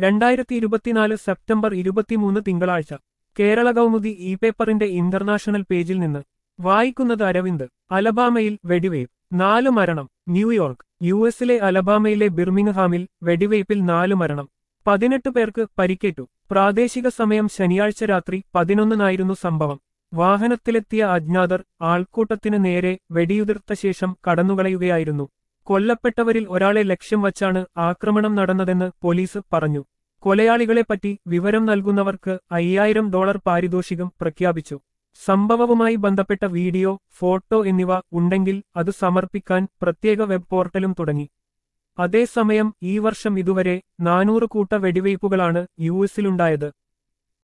രണ്ടായിരത്തി ഇരുപത്തിനാല് സെപ്റ്റംബർ ഇരുപത്തിമൂന്ന് തിങ്കളാഴ്ച കേരള കൗമുദി ഇ പേപ്പറിന്റെ ഇന്റർനാഷണൽ പേജിൽ നിന്ന് വായിക്കുന്നത് അരവിന്ദ് അലബാമയിൽ വെടിവയ്പ് നാല് മരണം ന്യൂയോർക്ക് യു എസിലെ അലബാമയിലെ ബിർമിംഗ്ഹാമിൽ വെടിവയ്പിൽ നാല് മരണം പതിനെട്ട് പേർക്ക് പരിക്കേറ്റു പ്രാദേശിക സമയം ശനിയാഴ്ച രാത്രി പതിനൊന്നിനായിരുന്നു സംഭവം വാഹനത്തിലെത്തിയ അജ്ഞാതർ ആൾക്കൂട്ടത്തിന് നേരെ വെടിയുതിർത്ത ശേഷം കടന്നുകളയുകയായിരുന്നു കൊല്ലപ്പെട്ടവരിൽ ഒരാളെ ലക്ഷ്യം വച്ചാണ് ആക്രമണം നടന്നതെന്ന് പോലീസ് പറഞ്ഞു കൊലയാളികളെപ്പറ്റി വിവരം നൽകുന്നവർക്ക് അയ്യായിരം ഡോളർ പാരിതോഷികം പ്രഖ്യാപിച്ചു സംഭവവുമായി ബന്ധപ്പെട്ട വീഡിയോ ഫോട്ടോ എന്നിവ ഉണ്ടെങ്കിൽ അത് സമർപ്പിക്കാൻ പ്രത്യേക വെബ് പോർട്ടലും തുടങ്ങി അതേസമയം ഈ വർഷം ഇതുവരെ നാനൂറ് കൂട്ട വെടിവയ്പ്പുകളാണ് യു എസിലുണ്ടായത്